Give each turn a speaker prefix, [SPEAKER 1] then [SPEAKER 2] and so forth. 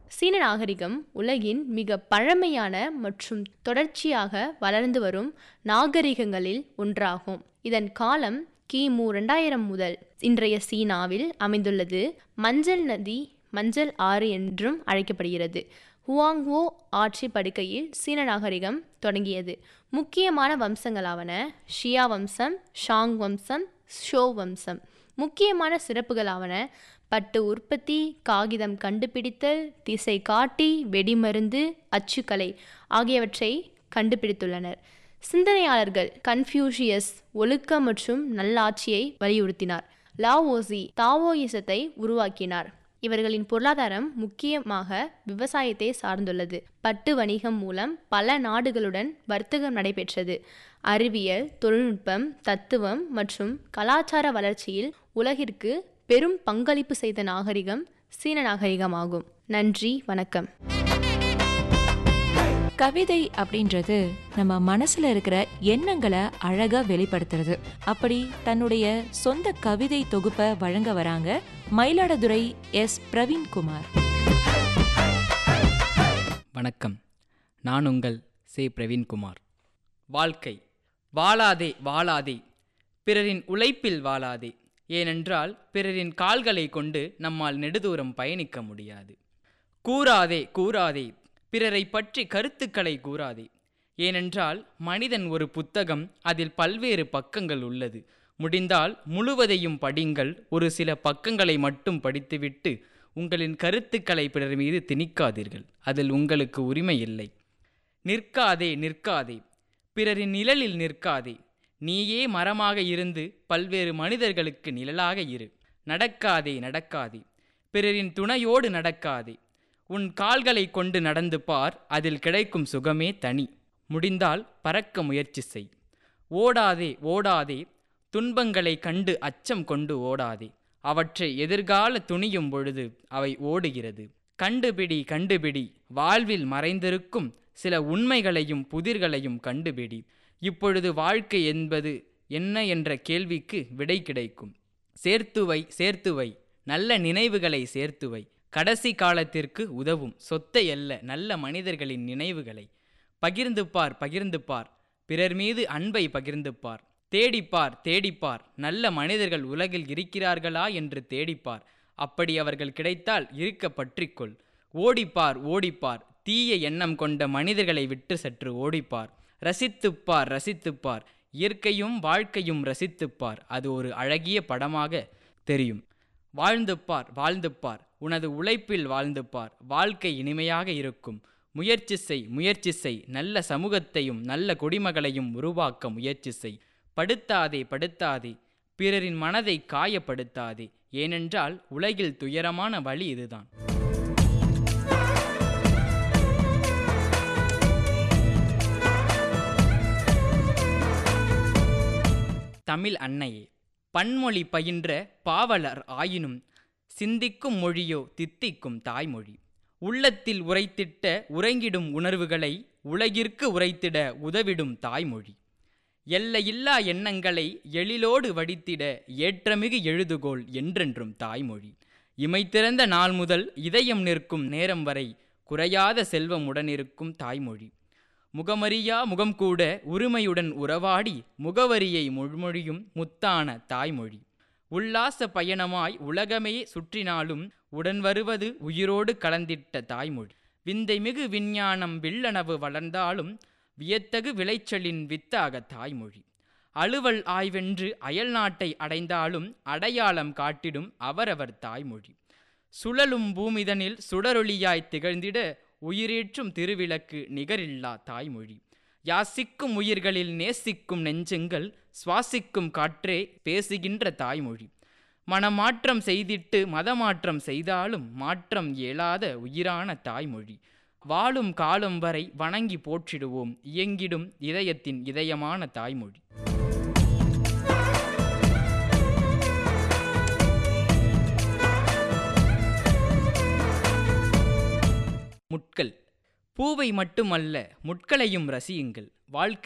[SPEAKER 1] சீன நாகரிகம் உலகின் மிக பழமையான மற்றும் தொடர்ச்சியாக வளர்ந்து வரும் நாகரிகங்களில் ஒன்றாகும் இதன் காலம் கிமு ரெண்டாயிரம் முதல் இன்றைய சீனாவில் அமைந்துள்ளது மஞ்சள் நதி மஞ்சள் ஆறு என்றும் அழைக்கப்படுகிறது ஹுவாங்வோ ஆட்சி படுக்கையில் சீன நாகரிகம் தொடங்கியது முக்கியமான வம்சங்களாவன ஷியா வம்சம் ஷாங் வம்சம் ஷோ வம்சம் முக்கியமான சிறப்புகளாவன பட்டு உற்பத்தி காகிதம் கண்டுபிடித்தல் திசை காட்டி வெடிமருந்து அச்சுக்கலை ஆகியவற்றை கண்டுபிடித்துள்ளனர் சிந்தனையாளர்கள் கன்ஃபியூஷியஸ் ஒழுக்க மற்றும் நல்லாட்சியை வலியுறுத்தினார் லாவோசி தாவோயிசத்தை உருவாக்கினார் இவர்களின் பொருளாதாரம் முக்கியமாக விவசாயத்தை சார்ந்துள்ளது பட்டு வணிகம் மூலம் பல நாடுகளுடன் வர்த்தகம் நடைபெற்றது அறிவியல் தொழில்நுட்பம் தத்துவம் மற்றும் கலாச்சார வளர்ச்சியில் உலகிற்கு பெரும் பங்களிப்பு செய்த நாகரிகம் சீன நாகரிகமாகும் நன்றி வணக்கம்
[SPEAKER 2] கவிதை அப்படின்றது நம்ம மனசுல இருக்கிற எண்ணங்களை அழகா வெளிப்படுத்துறது அப்படி தன்னுடைய சொந்த கவிதை தொகுப்பை வழங்க வராங்க மயிலாடுதுறை எஸ் பிரவீன்குமார்
[SPEAKER 3] வணக்கம் நான் உங்கள் சே பிரவீன்குமார் வாழ்க்கை வாழாதே வாழாதே பிறரின் உழைப்பில் வாழாதே ஏனென்றால் பிறரின் கால்களை கொண்டு நம்மால் நெடுதூரம் பயணிக்க முடியாது கூறாதே கூறாதே பிறரை பற்றி கருத்துக்களை கூறாதே ஏனென்றால் மனிதன் ஒரு புத்தகம் அதில் பல்வேறு பக்கங்கள் உள்ளது முடிந்தால் முழுவதையும் படிங்கள் ஒரு சில பக்கங்களை மட்டும் படித்துவிட்டு உங்களின் கருத்துக்களை பிறர் மீது திணிக்காதீர்கள் அதில் உங்களுக்கு உரிமை இல்லை நிற்காதே நிற்காதே பிறரின் நிழலில் நிற்காதே நீயே மரமாக இருந்து பல்வேறு மனிதர்களுக்கு நிழலாக இரு நடக்காதே நடக்காதே பிறரின் துணையோடு நடக்காதே உன் கால்களை கொண்டு நடந்து பார் அதில் கிடைக்கும் சுகமே தனி முடிந்தால் பறக்க முயற்சி செய் ஓடாதே ஓடாதே துன்பங்களை கண்டு அச்சம் கொண்டு ஓடாதே அவற்றை எதிர்கால துணியும் பொழுது அவை ஓடுகிறது கண்டுபிடி கண்டுபிடி வாழ்வில் மறைந்திருக்கும் சில உண்மைகளையும் புதிர்களையும் கண்டுபிடி இப்பொழுது வாழ்க்கை என்பது என்ன என்ற கேள்விக்கு விடை கிடைக்கும் சேர்த்துவை சேர்த்துவை நல்ல நினைவுகளை சேர்த்துவை கடைசி காலத்திற்கு உதவும் சொத்தை அல்ல நல்ல மனிதர்களின் நினைவுகளை பகிர்ந்து பார் பகிர்ந்து பார் பிறர் மீது அன்பை பகிர்ந்து பார் தேடிப்பார் தேடிப்பார் நல்ல மனிதர்கள் உலகில் இருக்கிறார்களா என்று தேடிப்பார் அப்படி அவர்கள் கிடைத்தால் இருக்க பற்றிக்கொள் ஓடிப்பார் ஓடிப்பார் தீய எண்ணம் கொண்ட மனிதர்களை விட்டு சற்று ஓடிப்பார் ரசித்துப்பார் ரசித்துப்பார் இயற்கையும் வாழ்க்கையும் ரசித்துப்பார் அது ஒரு அழகிய படமாக தெரியும் வாழ்ந்துப்பார் வாழ்ந்துப்பார் உனது உழைப்பில் வாழ்ந்துப்பார் வாழ்க்கை இனிமையாக இருக்கும் முயற்சி செய் முயற்சி செய் நல்ல சமூகத்தையும் நல்ல குடிமகளையும் உருவாக்க முயற்சி செய் படுத்தாதே படுத்தாதே பிறரின் மனதை காயப்படுத்தாதே ஏனென்றால் உலகில் துயரமான வழி இதுதான் தமிழ் அன்னையே பன்மொழி பயின்ற பாவலர் ஆயினும் சிந்திக்கும் மொழியோ தித்திக்கும் தாய்மொழி உள்ளத்தில் உரைத்திட்ட உறங்கிடும் உணர்வுகளை உலகிற்கு உரைத்திட உதவிடும் தாய்மொழி எல்லையில்லா எண்ணங்களை எழிலோடு வடித்திட ஏற்றமிகு எழுதுகோள் என்றென்றும் தாய்மொழி இமைத்திறந்த நாள் முதல் இதயம் நிற்கும் நேரம் வரை குறையாத செல்வம் உடனிருக்கும் தாய்மொழி முகமறியா முகம் கூட உரிமையுடன் உறவாடி முகவரியை முழுமொழியும் முத்தான தாய்மொழி உல்லாச பயணமாய் உலகமே சுற்றினாலும் உடன் வருவது உயிரோடு கலந்திட்ட தாய்மொழி விந்தைமிகு விஞ்ஞானம் வில்லனவு வளர்ந்தாலும் வியத்தகு விளைச்சலின் வித்தாக தாய்மொழி அலுவல் ஆய்வென்று அயல் நாட்டை அடைந்தாலும் அடையாளம் காட்டிடும் அவரவர் தாய்மொழி சுழலும் பூமிதனில் சுடரொளியாய் திகழ்ந்திட உயிரேற்றும் திருவிளக்கு நிகரில்லா தாய்மொழி யாசிக்கும் உயிர்களில் நேசிக்கும் நெஞ்சங்கள் சுவாசிக்கும் காற்றே பேசுகின்ற தாய்மொழி மனமாற்றம் செய்திட்டு மதமாற்றம் செய்தாலும் மாற்றம் இயலாத உயிரான தாய்மொழி வாழும் காலம் வரை வணங்கி போற்றிடுவோம் இயங்கிடும் இதயத்தின் இதயமான தாய்மொழி முட்கள் பூவை மட்டுமல்ல முட்களையும் ரசியுங்கள் வாழ்க்கை